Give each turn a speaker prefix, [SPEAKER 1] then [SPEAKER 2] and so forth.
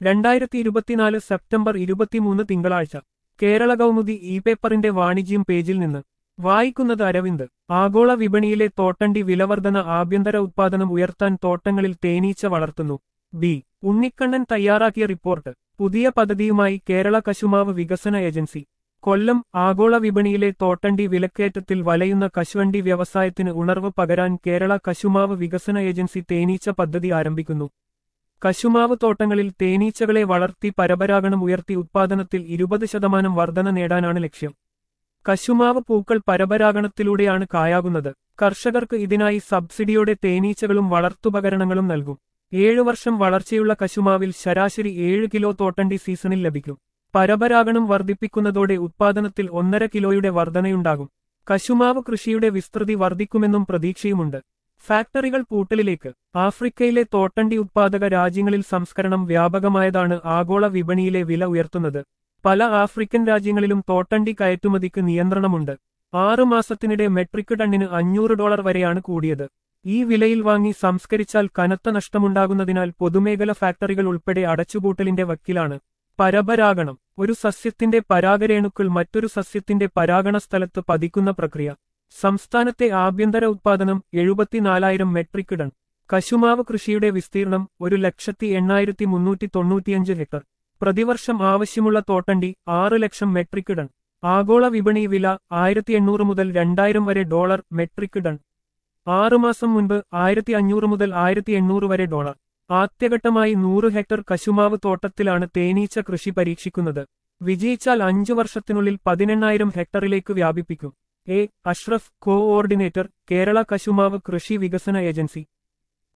[SPEAKER 1] രണ്ടായിരത്തി ഇരുപത്തിനാല് സെപ്റ്റംബർ ഇരുപത്തിമൂന്ന് തിങ്കളാഴ്ച കേരള കൗമുദി ഇ പേപ്പറിന്റെ വാണിജ്യം പേജിൽ നിന്ന് വായിക്കുന്നത് അരവിന്ദ് ആഗോള വിപണിയിലെ തോട്ടണ്ടി വിലവർധന ആഭ്യന്തര ഉത്പാദനം ഉയർത്താൻ തോട്ടങ്ങളിൽ തേനീച്ച വളർത്തുന്നു ബി ഉണ്ണിക്കണ്ണൻ തയ്യാറാക്കിയ റിപ്പോർട്ട് പുതിയ പദ്ധതിയുമായി കേരള കശുമാവ് വികസന ഏജൻസി കൊല്ലം ആഗോള വിപണിയിലെ തോട്ടണ്ടി വിലക്കയറ്റത്തിൽ വലയുന്ന കശുവണ്ടി വ്യവസായത്തിന് ഉണർവ് പകരാൻ കേരള കശുമാവ് വികസന ഏജൻസി തേനീച്ച പദ്ധതി ആരംഭിക്കുന്നു കശുമാവ് തോട്ടങ്ങളിൽ തേനീച്ചകളെ വളർത്തി പരപരാഗണം ഉയർത്തി ഉത്പാദനത്തിൽ ഇരുപത് ശതമാനം വർധന നേടാനാണ് ലക്ഷ്യം കശുമാവ് പൂക്കൾ പരപരാഗണത്തിലൂടെയാണ് കായാകുന്നത് കർഷകർക്ക് ഇതിനായി സബ്സിഡിയോടെ തേനീച്ചകളും വളർത്തുപകരണങ്ങളും നൽകും ഏഴു വർഷം വളർച്ചയുള്ള കശുമാവിൽ ശരാശരി ഏഴ് കിലോ തോട്ടണ്ടി സീസണിൽ ലഭിക്കും പരപരാഗണം വർദ്ധിപ്പിക്കുന്നതോടെ ഉത്പാദനത്തിൽ ഒന്നര കിലോയുടെ വർധനയുണ്ടാകും കശുമാവ് കൃഷിയുടെ വിസ്തൃതി വർദ്ധിക്കുമെന്നും പ്രതീക്ഷയുമുണ്ട് ഫാക്ടറികൾ പൂട്ടലിലേക്ക് ആഫ്രിക്കയിലെ തോട്ടണ്ടി ഉത്പാദക രാജ്യങ്ങളിൽ സംസ്കരണം വ്യാപകമായതാണ് ആഗോള വിപണിയിലെ വില ഉയർത്തുന്നത് പല ആഫ്രിക്കൻ രാജ്യങ്ങളിലും തോട്ടണ്ടി കയറ്റുമതിക്ക് നിയന്ത്രണമുണ്ട് ആറു മാസത്തിനിടെ മെട്രിക് ടണ്ണിന് അഞ്ഞൂറ് ഡോളർ വരെയാണ് കൂടിയത് ഈ വിലയിൽ വാങ്ങി സംസ്കരിച്ചാൽ കനത്ത നഷ്ടമുണ്ടാകുന്നതിനാൽ പൊതുമേഖല ഫാക്ടറികൾ ഉൾപ്പെടെ അടച്ചുപൂട്ടലിന്റെ വക്കിലാണ് പരപരാഗണം ഒരു സസ്യത്തിന്റെ പരാഗരേണുക്കൾ മറ്റൊരു സസ്യത്തിന്റെ പരാഗണ സ്ഥലത്ത് പതിക്കുന്ന പ്രക്രിയ സംസ്ഥാനത്തെ ആഭ്യന്തര ഉത്പാദനം എഴുപത്തിനാലായിരം മെട്രിക് ടൺ കശുമാവ് കൃഷിയുടെ വിസ്തീർണം ഒരു ലക്ഷത്തി എണ്ണായിരത്തി മുന്നൂറ്റി തൊണ്ണൂറ്റിയഞ്ച് ഹെക്ടർ പ്രതിവർഷം ആവശ്യമുള്ള തോട്ടണ്ടി ആറ് ലക്ഷം മെട്രിക് ടൺ ആഗോള വിപണി വില ആയിരത്തി എണ്ണൂറ് മുതൽ രണ്ടായിരം വരെ ഡോളർ മെട്രിക് ടൺ ആറുമാസം മുൻപ് ആയിരത്തി അഞ്ഞൂറ് മുതൽ ആയിരത്തി എണ്ണൂറ് വരെ ഡോളർ ആദ്യഘട്ടമായി നൂറ് ഹെക്ടർ കശുമാവ് തോട്ടത്തിലാണ് തേനീച്ച കൃഷി പരീക്ഷിക്കുന്നത് വിജയിച്ചാൽ അഞ്ചു വർഷത്തിനുള്ളിൽ പതിനെണ്ണായിരം ഹെക്ടറിലേക്ക് വ്യാപിപ്പിക്കും എ അഷ്റഫ് കോഓർഡിനേറ്റർ കേരള കശുമാവ് കൃഷി വികസന ഏജൻസി